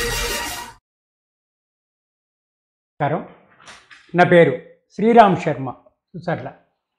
నమస్కారం నా పేరు శ్రీరామ్ శర్మ సుసర్ల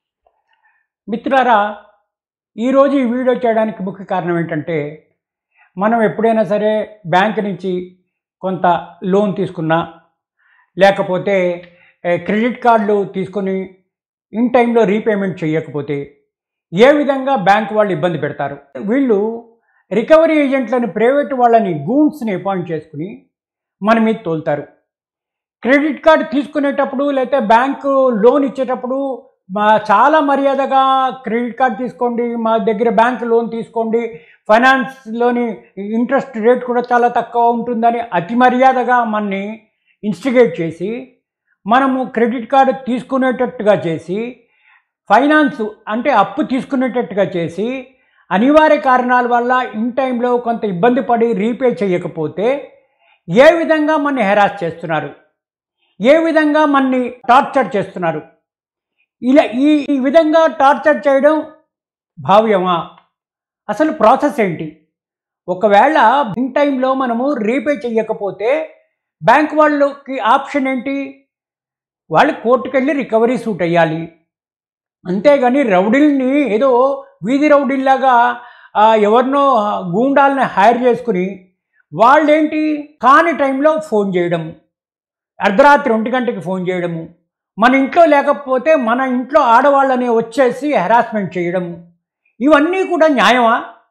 మిత్రులారా ఈరోజు ఈ వీడియో చేయడానికి ముఖ్య కారణం ఏంటంటే మనం ఎప్పుడైనా సరే బ్యాంక్ నుంచి కొంత లోన్ తీసుకున్నా లేకపోతే ఏ, క్రెడిట్ కార్డులు తీసుకొని ఇన్ టైంలో రీపేమెంట్ చేయకపోతే ఏ విధంగా బ్యాంక్ వాళ్ళు ఇబ్బంది పెడతారు వీళ్ళు రికవరీ ఏజెంట్లని ప్రైవేట్ వాళ్ళని గూన్స్ని అపాయింట్ చేసుకుని మన మీద తోలుతారు క్రెడిట్ కార్డు తీసుకునేటప్పుడు లేకపోతే బ్యాంకు లోన్ ఇచ్చేటప్పుడు మా చాలా మర్యాదగా క్రెడిట్ కార్డు తీసుకోండి మా దగ్గర బ్యాంక్ లోన్ తీసుకోండి ఫైనాన్స్లోని ఇంట్రెస్ట్ రేట్ కూడా చాలా తక్కువ ఉంటుందని అతి మర్యాదగా మనని ఇన్స్టిగేట్ చేసి మనము క్రెడిట్ కార్డు తీసుకునేటట్టుగా చేసి ఫైనాన్స్ అంటే అప్పు తీసుకునేటట్టుగా చేసి అనివార్య కారణాల వల్ల ఇన్ టైంలో కొంత ఇబ్బంది పడి రీపే చేయకపోతే ఏ విధంగా మనని హెరాస్ చేస్తున్నారు ఏ విధంగా మనని టార్చర్ చేస్తున్నారు ఇలా ఈ ఈ విధంగా టార్చర్ చేయడం భావ్యమా అసలు ప్రాసెస్ ఏంటి ఒకవేళ ఇన్ టైంలో మనము రీపే చేయకపోతే బ్యాంక్ వాళ్ళకి ఆప్షన్ ఏంటి వాళ్ళు కోర్టుకు వెళ్ళి రికవరీ సూట్ అయ్యాలి అంతేగాని రౌడీల్ని ఏదో వీధి రౌడీల్లాగా ఆ, ఎవరినో గూండాలని హైర్ చేసుకుని వాళ్ళేంటి కాని టైంలో ఫోన్ చేయడం అర్ధరాత్రి ఒంటి గంటకి ఫోన్ చేయడము మన ఇంట్లో లేకపోతే మన ఇంట్లో ఆడవాళ్ళని వచ్చేసి హెరాస్మెంట్ చేయడము ఇవన్నీ కూడా న్యాయమా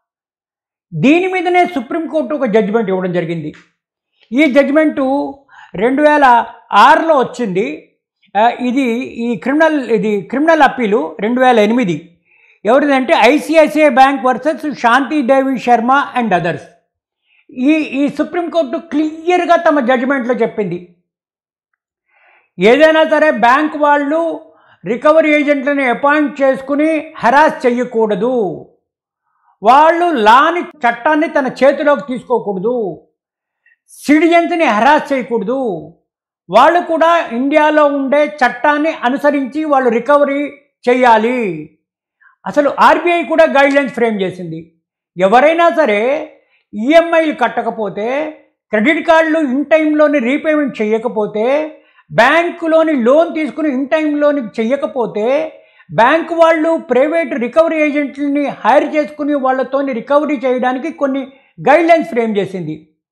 దీని మీదనే సుప్రీంకోర్టు ఒక జడ్జిమెంట్ ఇవ్వడం జరిగింది ఈ జడ్జిమెంటు రెండు వేల ఆరులో వచ్చింది ఆ, ఇది ఈ క్రిమినల్ ఇది క్రిమినల్ అప్పీలు రెండు వేల ఎనిమిది ఎవరిదంటే ICICI bank versus Shantidevi Sharma and others ఈ ఈ సుప్రీంకోర్టు క్లియర్గా తమ జడ్జిమెంట్లో చెప్పింది ఏదైనా సరే బ్యాంక్ వాళ్ళు రికవరీ ఏజెంట్లని అపాయింట్ చేసుకుని హెరాస్ చేయకూడదు వాళ్ళు లాని చట్టాన్ని తన చేతిలోకి తీసుకోకూడదు సిటిజన్స్ని హెరాస్ చేయకూడదు వాళ్ళు కూడా ఇండియాలో ఉండే చట్టాన్ని అనుసరించి వాళ్ళు రికవరీ చేయాలి అసలు ఆర్బీఐ కూడా గైడ్లైన్స్ ఫ్రేమ్ చేసింది ఎవరైనా సరే ఈఎంఐలు కట్టకపోతే క్రెడిట్ కార్డులు ఇన్ టైంలోని రీపేమెంట్ చేయకపోతే బ్యాంకులోని లోన్ తీసుకుని ఇన్ టైంలోని చెయ్యకపోతే బ్యాంకు వాళ్ళు ప్రైవేట్ రికవరీ ఏజెంట్లని హైర్ చేసుకుని వాళ్ళతోని రికవరీ చేయడానికి కొన్ని గైడ్లైన్స్ ఫ్రేమ్ చేసింది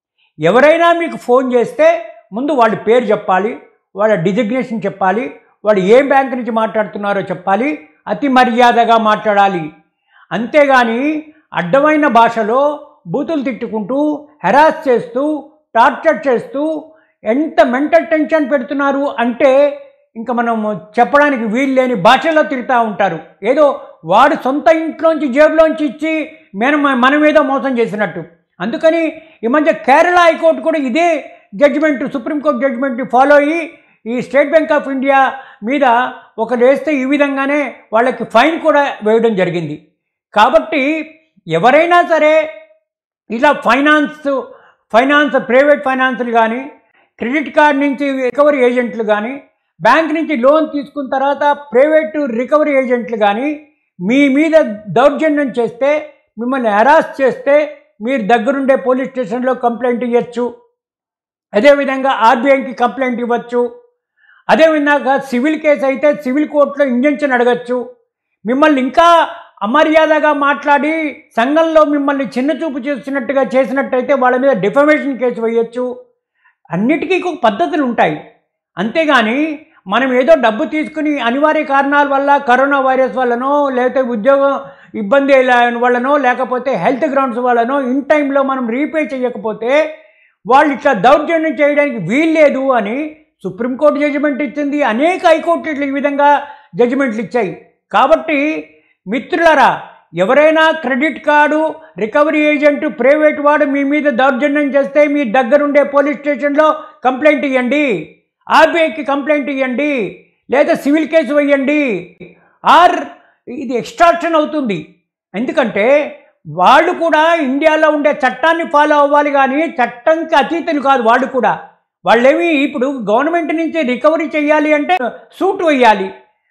ఎవరైనా మీకు ఫోన్ చేస్తే ముందు వాళ్ళ పేరు చెప్పాలి వాళ్ళ డిజిగ్నేషన్ చెప్పాలి వాళ్ళు ఏ బ్యాంక్ నుంచి మాట్లాడుతున్నారో చెప్పాలి అతి మర్యాదగా మాట్లాడాలి అంతేగాని అడ్డమైన భాషలో బూతులు తిట్టుకుంటూ హెరాస్ చేస్తూ టార్చర్ చేస్తూ ఎంత మెంటల్ టెన్షన్ పెడుతున్నారు అంటే ఇంకా మనం చెప్పడానికి వీలు లేని భాషలో తిరుగుతూ ఉంటారు ఏదో వాడు సొంత ఇంట్లోంచి జేబులోంచి ఇచ్చి మనం మన మీద మోసం చేసినట్టు అందుకని ఈ మధ్య కేరళ హైకోర్టు కూడా ఇదే జడ్జిమెంట్ సుప్రీంకోర్టు జడ్జిమెంట్ని ఫాలో అయ్యి ఈ స్టేట్ బ్యాంక్ ఆఫ్ ఇండియా మీద ఒకరు వేస్తే ఈ విధంగానే వాళ్ళకి ఫైన్ కూడా వేయడం జరిగింది కాబట్టి ఎవరైనా సరే ఇలా ఫైనాన్స్ ఫైనాన్స్ ప్రైవేట్ ఫైనాన్సులు కానీ క్రెడిట్ కార్డ్ నుంచి రికవరీ ఏజెంట్లు కానీ బ్యాంక్ నుంచి లోన్ తీసుకున్న తర్వాత ప్రైవేటు రికవరీ ఏజెంట్లు కానీ మీ మీద దౌర్జన్యం చేస్తే మిమ్మల్ని హెరాస్ చేస్తే మీరు దగ్గరుండే పోలీస్ స్టేషన్లో కంప్లైంట్ ఇవ్వచ్చు అదేవిధంగా ఆర్బీఐకి కంప్లైంట్ ఇవ్వచ్చు అదేవిధంగా సివిల్ కేసు అయితే సివిల్ కోర్టులో ఇంజంక్షన్ అడగచ్చు మిమ్మల్ని ఇంకా అమర్యాదగా మాట్లాడి సంఘంలో మిమ్మల్ని చిన్నచూపు చేసినట్టుగా చేసినట్టయితే వాళ్ళ మీద డిఫమేషన్ కేసు వేయచ్చు అన్నిటికీ ఒక పద్ధతులు ఉంటాయి అంతేగాని మనం ఏదో డబ్బు తీసుకుని అనివార్య కారణాల వల్ల కరోనా వైరస్ వల్లనో లేకపోతే ఉద్యోగం ఇబ్బంది వల్లనో లేకపోతే హెల్త్ గ్రౌండ్స్ వల్లనో ఇన్ టైంలో మనం రీపే చేయకపోతే వాళ్ళు ఇట్లా దౌర్జన్యం చేయడానికి వీల్లేదు అని సుప్రీంకోర్టు జడ్జిమెంట్ ఇచ్చింది అనేక హైకోర్టులు ఈ విధంగా జడ్జిమెంట్లు ఇచ్చాయి కాబట్టి మిత్రులరా ఎవరైనా credit card recovery agent private వాడు మీ మీద దౌర్జన్యం చేస్తే మీ దగ్గరుండే పోలీస్ స్టేషన్లో కంప్లైంట్ ఇవ్వండి ఆర్బీఐకి కంప్లైంట్ ఇవ్వండి లేదా సివిల్ కేసు వేయండి ఆర్ ఇది ఎక్స్ట్రాక్షన్ అవుతుంది ఎందుకంటే వాళ్ళు కూడా ఇండియాలో ఉండే చట్టాన్ని ఫాలో అవ్వాలి కానీ చట్టంకి అతీతులు కాదు వాళ్ళు కూడా వాళ్ళేమి ఇప్పుడు గవర్నమెంట్ నుంచి రికవరీ చేయాలి అంటే సూట్ వేయాలి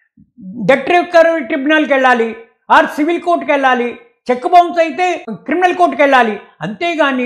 డెట్ రికవరీ ట్రిబ్యునల్కి వెళ్ళాలి ఆర్ సివిల్ కోర్టుకి వెళ్ళాలి చెక్ బౌన్స్ అయితే క్రిమినల్ కోర్టుకి వెళ్ళాలి అంతేగాని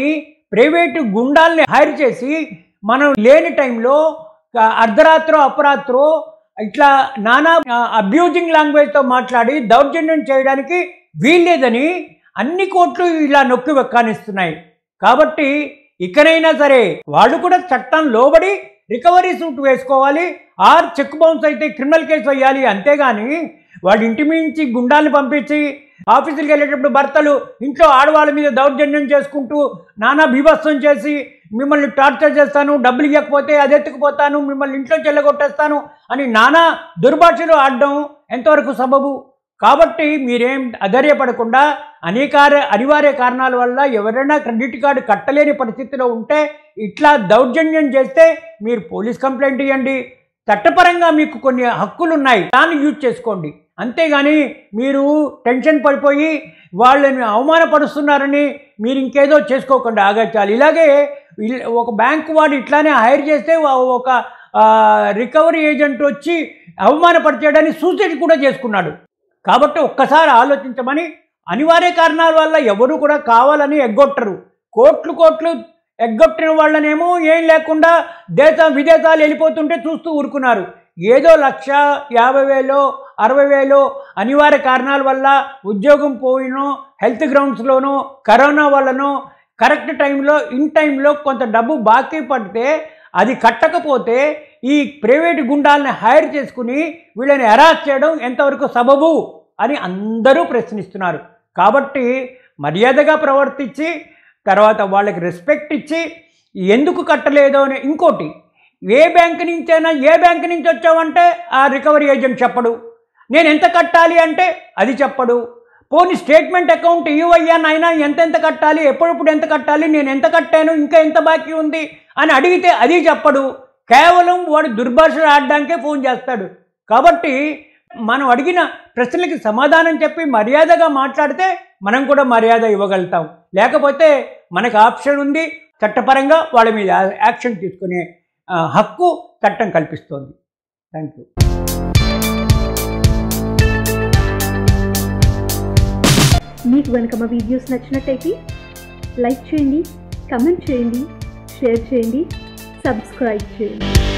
ప్రైవేటు గుండాల్ని హైర్ చేసి మనం లేని టైంలో ఆ, అర్ధరాత్రో అపరాత్రో ఇట్లా నానా అబ్యూజింగ్ లాంగ్వేజ్తో మాట్లాడి దౌర్జన్యం చేయడానికి వీల్లేదని అన్ని కోట్లు ఇలా నొక్కి వెక్కానిస్తున్నాయి కాబట్టి ఇకనైనా సరే వాళ్ళు కూడా చట్టం లోబడి రికవరీ సూట్ వేసుకోవాలి ఆర్ చెక్ బౌన్స్ అయితే క్రిమినల్ కేసు వేయాలి అంతేగాని వాళ్ళ ఇంటి మించి గుండాల్ని పంపించి ఆఫీసులకు వెళ్ళేటప్పుడు భర్తలు ఇంట్లో ఆడవాళ్ళ మీద దౌర్జన్యం చేసుకుంటూ నానా బీభత్సం చేసి మిమ్మల్ని టార్చర్ చేస్తాను డబ్బులు ఇవ్వకపోతే అది ఎత్తుకుపోతాను మిమ్మల్ని ఇంట్లో చెల్లగొట్టేస్తాను అని నానా దుర్భాషలు ఆడడం ఎంతవరకు సబబు కాబట్టి మీరేం అధైర్యపడకుండా అనేకార అనివార్య కారణాల వల్ల ఎవరైనా క్రెడిట్ కార్డు కట్టలేని పరిస్థితిలో ఉంటే ఇట్లా దౌర్జన్యం చేస్తే మీరు పోలీస్ కంప్లైంట్ ఇవ్వండి చట్టపరంగా మీకు కొన్ని హక్కులు ఉన్నాయి దాన్ని యూజ్ చేసుకోండి అంతేగాని మీరు టెన్షన్ పడిపోయి వాళ్ళని అవమానపరుస్తున్నారని మీరు ఇంకేదో చేసుకోకుండా ఆగచ్చాలి ఇలాగే ఇల్- ఒక బ్యాంకు వాడు ఇట్లానే హైర్ చేస్తే వా- ఒక ఆ, రికవరీ ఏజెంట్ వచ్చి అవమానపరిచేయడానికి సూసైడ్ కూడా చేసుకున్నాడు కాబట్టి ఒక్కసారి ఆలోచించమని అనివార్య కారణాల వల్ల ఎవరు కూడా కావాలని ఎగ్గొట్టరు కోట్లు కోట్లు ఎగ్గొట్టిన వాళ్ళనేమో ఏం లేకుండా దేశం విదేశాలు వెళ్ళిపోతుంటే చూస్తూ ఊరుకున్నారు ఏదో లక్ష యాభై వేలో అరవై వేలో అనివార్య కారణాల వల్ల ఉద్యోగం పోయినో హెల్త్ గ్రౌండ్స్లోనో కరోనా వల్లనో కరెక్ట్ టైంలో ఇన్ టైంలో కొంత డబ్బు బాకీ పడితే అది కట్టకపోతే ఈ ప్రైవేట్ గుండాలని హైర్ చేసుకుని వీళ్ళని హెరాస్ చేయడం ఎంతవరకు సబబు అని అందరూ ప్రశ్నిస్తున్నారు కాబట్టి మర్యాదగా ప్రవర్తించి తర్వాత వాళ్ళకి రెస్పెక్ట్ ఇచ్చి ఎందుకు కట్టలేదు అని ఇంకోటి ఏ బ్యాంక్ నుంచైనా ఏ బ్యాంక్ నుంచి వచ్చావంటే ఆ రికవరీ ఏజెంట్ చెప్పడు నేను ఎంత కట్టాలి అంటే అది చెప్పడు పోనీ స్టేట్మెంట్ అకౌంట్ ఇవ్వయ్యా నాయనా ఎంతెంత కట్టాలి ఎప్పుడెప్పుడు ఎంత కట్టాలి నేను ఎంత కట్టాను ఇంకా ఎంత బాకీ ఉంది అని అడిగితే అది చెప్పడు కేవలం వాడు దుర్భాషలు ఆడడానికే ఫోన్ చేస్తాడు కాబట్టి మనం అడిగిన ప్రశ్నలకి సమాధానం చెప్పి మర్యాదగా మాట్లాడితే మనం కూడా మర్యాద ఇవ్వగలుగుతాం లేకపోతే మనకు ఆప్షన్ ఉంది చట్టపరంగా వాళ్ళ మీద యాక్షన్ తీసుకునే ఆ, హక్కు చట్టం కల్పిస్తోంది థ్యాంక్ యూ మీకు కనుక మా వీడియోస్ నచ్చినట్టయితే లైక్ చేయండి కమెంట్ చేయండి షేర్ చేయండి సబ్స్క్రైబ్ చేయండి